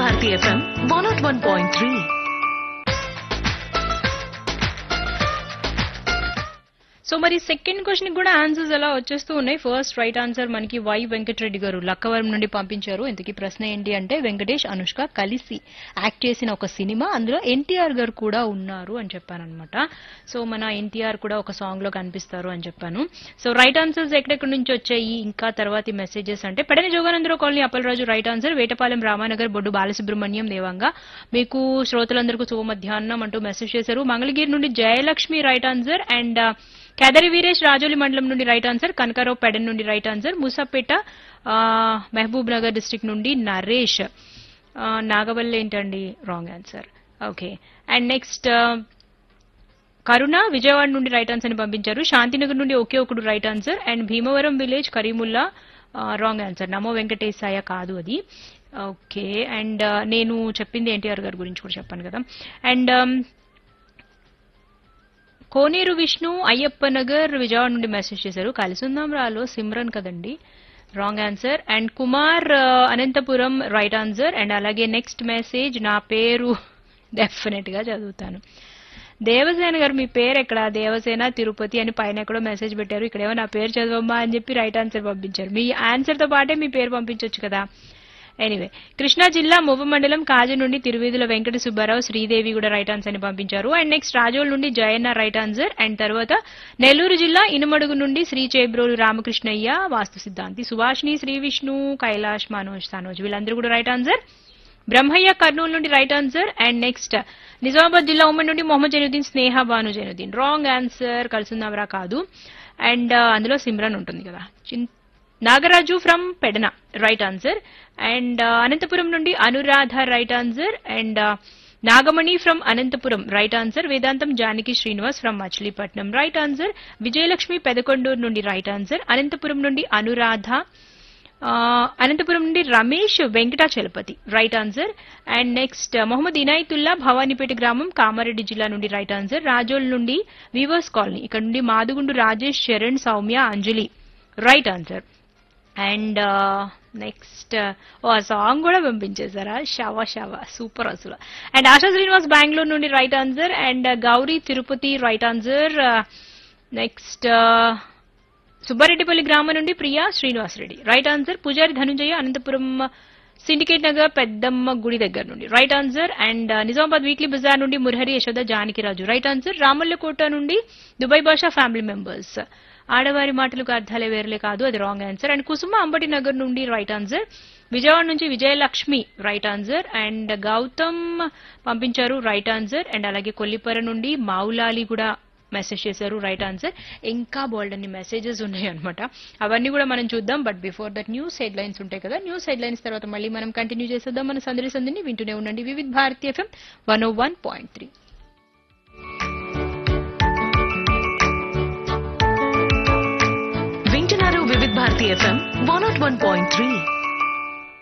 Bharati FM one nought one point three so మరి second question కూడా answers ఎలా వచ్చేస్తూ ఉన్నాయి ఫస్ట్ రైట్ ఆన్సర్ మనకి వై వెంకటరెడ్డి గారు లక్కవరం నుండి పంపించారు ఇంతకీ ప్రశ్న ఏంటి అంటే వెంకటేష్ అనుష్క కలిసి యాక్ట్ చేసిన ఒక సినిమా అందులో ఎన్టీఆర్ గారు కూడా ఉన్నారు అని చెప్పానన్నమాట సో మన ఎన్టీఆర్ కూడా ఒక సాంగ్ లో కనిపిస్తారు అని చెప్పాను సో రైట్ ఆన్సర్స్ ఎక్కడెక్కడి నుంచి వచ్చాయి ఇంకా తర్వాతి మెసేజెస్ అంటే పెడని Joganandarao colony Appalaraju right answer Vetapalem Ramanagar Boddu Balasubrahmanyam దేవంగా మీకు శ్రోతలందరికీ శుభ మధ్యాహ్నం అంటూ మెసేజ్ చేశారు మంగళగిరి నుండి Jayalakshmi right answer and Kedari Veeresh Rajoli మండలం నుండి రైట్ ఆన్సర్ కనకారావు పెడన్ నుండి రైట్ ఆన్సర్ మూసాపేట ఆ, మహబూబ్ నగర్ డిస్ట్రిక్ట్ నుండి నరేష్ ఆ, నాగవల్లి ఏంటండి wrong answer okay and next Karuna Vijayawada నుండి రైట్ ఆన్సర్ ని పంపించారు శాంతినగర్ నుండి ఒకే ఒకడు right answer and Bhimavaram village Karimulla wrong answer Namo Venkatesaya కాదు అది ఓకే అండ్ నేను చెప్పింది ఎన్టీఆర్ గారి గురించి కూడా చెప్పాను కదా అండ్ కోనేరు విష్ణు అయ్యప్ప నగర్ విజయవాడ నుండి మెసేజ్ చేశారు కలిసుందాం రాలో సిమ్రన్ కదండి రాంగ్ ఆన్సర్ అండ్ కుమార్ ఆ, అనంతపురం రైట్ ఆన్సర్ అండ్ అలాగే నెక్స్ట్ మెసేజ్ నా పేరు డెఫినెట్ గా చదువుతాను దేవసేన గారు మీ పేరు ఎక్కడ దేవసేన తిరుపతి అని పైన ఎక్కడో మెసేజ్ పెట్టారు ఇక్కడేమో నా పేరు చదవమ్మా అని చెప్పి రైట్ ఆన్సర్ పంపించారు మీ ఆన్సర్ తో పాటే మీ పేరు పంపించవచ్చు కదా ఎనీవే కృష్ణా జిల్లా మువ్వ మండలం కాజు నుండి తిరువీధుల వెంకట సుబ్బారావు శ్రీదేవి కూడా రైట్ ఆన్సర్ ని పంపించారు అండ్ నెక్స్ట్ రాజోల్ నుండి జయన్న రైట్ ఆన్సర్ అండ్ తర్వాత నెల్లూరు జిల్లా ఇనుమడుగు నుండి శ్రీ చేబ్రోలు రామకృష్ణయ్య వాస్తు సిద్ధాంతి సుభాష్ని శ్రీ విష్ణు కైలాష్ మనోజ్ సనోజ్ వీళ్ళందరూ కూడా రైట్ ఆన్సర్ బ్రహ్మయ్య కర్నూలు నుండి right answer and next Nizamabad జిల్లా ఉమ్మడి నుండి మొహమ్మద్ జైనుద్దీన్ స్నేహ బాను జైనుద్దీన్ రాంగ్ ఆన్సర్ కలిసిందావరా కాదు అండ్ అందులో సిమ్రన్ ఉంటుంది కదా చిన్- Nagaraju from Pedana right answer and Anantapuram నుండి Anuradha right answer and Nagamani from Anantapuram right answer Vedantam Janaki Srinivas from Machilipatnam right answer Vijayalakshmi Pedakondur నుండి రైట్ ఆన్సర్ అనంతపురం నుండి అనురాధ ఆ, అనంతపురం నుండి Ramesh Venkatachalapathi right answer and next Mohammed Inayatullah Bhavanipeta గ్రామం కామారెడ్డి జిల్లా నుండి రైట్ ఆన్సర్ రాజోల్ నుండి వీవర్స్ కాలనీ ఇక్కడ నుండి Madugundu Rajesh Charan Soumya Anjali right answer and next ఓ ఆ సాంగ్ కూడా పంపించేశారా షవ షవ సూపర్ అసలు అండ్ ఆశా శ్రీనివాస్ బెంగళూరు నుండి right answer and Gauri Tirupati right answer next Subbareddipalli గ్రామం నుండి Priya Srinivas Reddy right answer Pujari Dhanunjaya Anantapuram syndicate Nagar పెద్దమ్మ గుడి దగ్గర నుండి right answer and Nizamabad weekly Bazar నుండి మురహరి యశోద జానకిరాజు రైట్ ఆన్సర్ రామల్లకోట నుండి దుబాయ్ భాషా ఫ్యామిలీ మెంబర్స్ ఆడవారి మాటలకు అర్థాలే వేర్లే కాదు అది wrong answer and Kusuma Ambati Nagar నుండి రైట్ ఆన్సర్ విజయవాడ నుంచి Vijayalakshmi right answer and Gautam పంపించారు రైట్ ఆన్సర్ అండ్ అలాగే కొల్లిపర నుండి మావులాలి కూడా మెసేజ్ చేశారు రైట్ ఆన్సర్ ఇంకా బోల్డ్ అన్ని మెసేజెస్ ఉన్నాయి అనమాట అవన్నీ కూడా మనం చూద్దాం but before that news headlines ఉంటాయి కదా న్యూస్ హెడ్ లైన్స్ తర్వాత మళ్ళీ మనం కంటిన్యూ చేసేద్దాం మన సందడి సందిని వింటూనే ఉండండి Vividh Bharati FM one O one point three వింటున్నారు Vividh Bharati FM one nought one point three